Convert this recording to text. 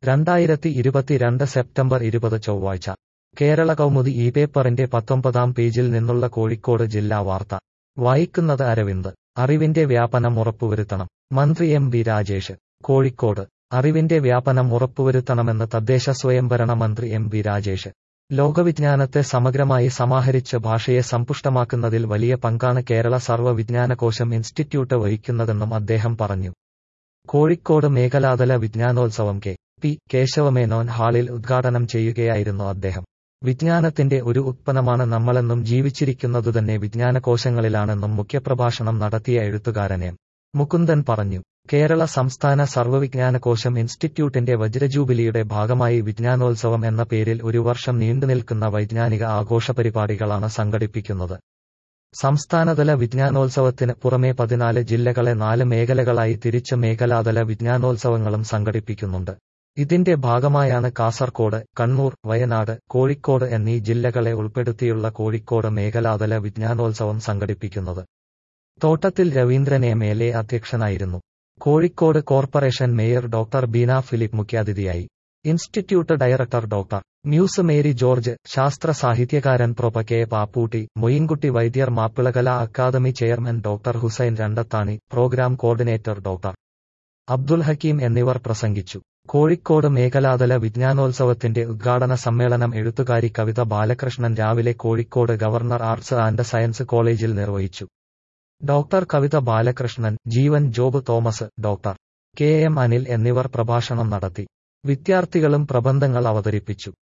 രണ്ടായിരത്തി ഇരുപത്തിരണ്ട് സെപ്റ്റംബർ ഇരുപത് ചൊവ്വാഴ്ച കേരള കൗമുദി ഈ പേപ്പറിന്റെ പത്തൊമ്പതാം പേജിൽ നിന്നുള്ള കോഴിക്കോട് ജില്ലാ വാർത്ത വായിക്കുന്നത് അരവിന്ദ് അറിവിന്റെ വ്യാപനം ഉറപ്പുവരുത്തണം മന്ത്രി എം വി രാജേഷ് കോഴിക്കോട് അറിവിന്റെ വ്യാപനം ഉറപ്പുവരുത്തണമെന്ന് തദ്ദേശ സ്വയംഭരണ മന്ത്രി എം വി രാജേഷ് ലോകവിജ്ഞാനത്തെ സമഗ്രമായി സമാഹരിച്ച് ഭാഷയെ സമ്പുഷ്ടമാക്കുന്നതിൽ വലിയ പങ്കാണ് കേരള സർവ്വ വിജ്ഞാനകോശം ഇൻസ്റ്റിറ്റ്യൂട്ട് വഹിക്കുന്നതെന്നും അദ്ദേഹം പറഞ്ഞു കോഴിക്കോട് മേഖലാതല വിജ്ഞാനോത്സവം കെ പി കേശവമേനോൻ ഹാളിൽ ഉദ്ഘാടനം ചെയ്യുകയായിരുന്നു അദ്ദേഹം വിജ്ഞാനത്തിന്റെ ഒരു ഉത്പന്നമാണ് നമ്മളെന്നും ജീവിച്ചിരിക്കുന്നതുതന്നെ വിജ്ഞാനകോശങ്ങളിലാണെന്നും മുഖ്യപ്രഭാഷണം നടത്തിയ എഴുത്തുകാരൻ എം മുകുന്ദൻ പറഞ്ഞു കേരള സംസ്ഥാന സർവ്വവിജ്ഞാനകോശം ഇൻസ്റ്റിറ്റ്യൂട്ടിന്റെ വജ്രജൂബിലിയുടെ ഭാഗമായി വിജ്ഞാനോത്സവം എന്ന പേരിൽ ഒരു വർഷം നീണ്ടുനിൽക്കുന്ന വൈജ്ഞാനിക ആഘോഷപരിപാടികളാണ് സംഘടിപ്പിക്കുന്നത് സംസ്ഥാനതല വിജ്ഞാനോത്സവത്തിന് പുറമെ പതിനാല് ജില്ലകളെ നാല് മേഖലകളായി തിരിച്ച് മേഖലാതല വിജ്ഞാനോത്സവങ്ങളും സംഘടിപ്പിക്കുന്നുണ്ട് ഇതിന്റെ ഭാഗമായാണ് കാസർകോട് കണ്ണൂർ വയനാട് കോഴിക്കോട് എന്നീ ജില്ലകളെ ഉൾപ്പെടുത്തിയുള്ള കോഴിക്കോട് മേഖലാതല വിജ്ഞാനോത്സവം സംഘടിപ്പിക്കുന്നത് തോട്ടത്തിൽ രവീന്ദ്രൻ എം എൽ എ അധ്യക്ഷനായിരുന്നു Kozhikode corporation mayor doctor Beena Philip മുഖ്യാതിഥിയായി institute director doctor Muse Mary George ശാസ്ത്ര സാഹിത്യകാരൻ prof K Papputty Moyinkutty Vaidyar Mappila Kala academy chairman doctor Hussain Randathani programme coordinator doctor Abdul Hakeem എന്നിവർ പ്രസംഗിച്ചു കോഴിക്കോട് മേഖലാതല വിജ്ഞാനോത്സവത്തിന്റെ ഉദ്ഘാടന സമ്മേളനം എഴുത്തുകാരി കവിത ബാലകൃഷ്ണൻ രാവിലെ Kozhikode governor arts and science കോളേജിൽ നിർവഹിച്ചു doctor Kavitha Balakrishnan Jeevan Job Thomas doctor K M Anil എന്നിവർ പ്രഭാഷണം നടത്തി വിദ്യാർത്ഥികളും പ്രബന്ധങ്ങൾ അവതരിപ്പിച്ചു